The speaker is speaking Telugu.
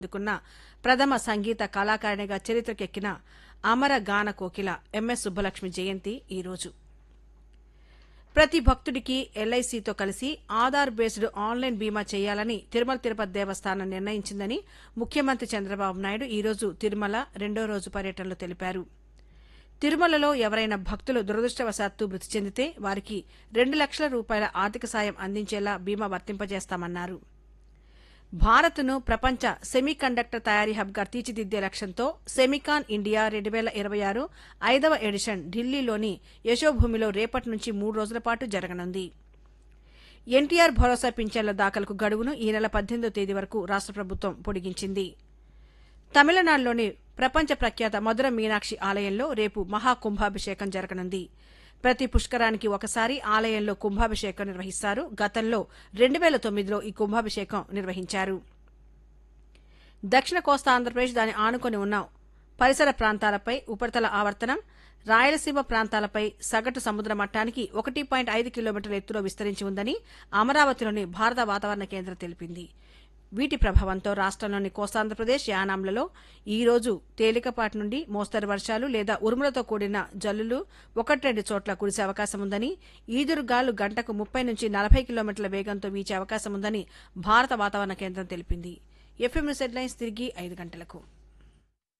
అందుకున్న ప్రథమ సంగీత కళాకారిణిగా చరిత్రకెక్కిన అమర గాన కోకిల ఎంఎస్ సుబ్బలక్ష్మి జయంతి ఈరోజు ప్రతి భక్తుడికి ఎల్ఐసితో కలిసి ఆధార్ బేస్డ్ ఆన్లైన్ బీమా చేయాలని తిరుమల తిరుపతి దేవస్థానం నిర్ణయించిందని ముఖ్యమంత్రి చంద్రబాబు నాయుడు ఈరోజు తిరుమల రెండో రోజు పర్యటనలో తెలిపారు తిరుమలలో ఎవరైనా భక్తులు దురదృష్టవశాత్తు మృతి చెందితే వారికి రెండు లక్షల రూపాయల ఆర్థిక సాయం అందించేలా బీమా వర్తింపజేస్తామన్నారు భారత్ను ప్రపంచ సెమీ కండక్టర్ తయారీ హబ్గా తీర్చిదిద్దే లక్ష్యంతో సెమికాన్ ఇండియా రెండు వేల ఇరవై ఆరు ఐదవ ఎడిషన్ ఢిల్లీలోని యశోభూమిలో రేపటి నుంచి మూడు రోజుల పాటు జరగనుంది ఎన్టీఆర్ భరోసా పింఛన్ల దాఖలకు గడువును ఈ నెల పద్దెనిమిదో తేదీ వరకు రాష్ట్ర ప్రభుత్వం పొడిగించింది తమిళనాడులోని ప్రపంచ ప్రఖ్యాత మధుర మీనాక్షి ఆలయంలో రేపు మహాకుంభాభిషేకం జరగనుంది ప్రతి పుష్కరానికి ఒకసారి ఆలయంలో కుంభాభిషేకం నిర్వహిస్తారు గతంలో రెండు వేల తొమ్మిదిలో ఈ కుంభాభిషేకం నిర్వహించారు దక్షిణ కోస్తా ఆంధ్రప్రదేశ్ దాని ఆనుకొని ఉన్న పరిసర ప్రాంతాలపై ఉపరితల ఆవర్తనం రాయలసీమ ప్రాంతాలపై సగటు సముద్ర మట్టానికి ఒకటి పాయింట్ ఐదు కిలోమీటర్ల ఎత్తులో విస్తరించి ఉందని అమరావతిలోని భారత వాతావరణ కేంద్రం తెలిపింది వీటి ప్రభావంతో రాష్ట్రంలోని కోస్తాంధ్రప్రదేశ్ యానాంలలో ఈ రోజు తేలికపాటి నుండి మోస్తరు వర్షాలు లేదా ఉరుములతో కూడిన జల్లులు ఒకటి రెండు చోట్ల కురిసే అవకాశం ఉందని ఈదురుగాలు గంటకు ముప్పై నుంచి నలభై కిలోమీటర్ల వేగంతో వీచే అవకాశం ఉందని భారత వాతావరణ కేంద్రం తెలిపింది ఎఫ్ఎం న్యూస్ హెడ్లైన్స్ తిరిగి ఐదు గంటలకు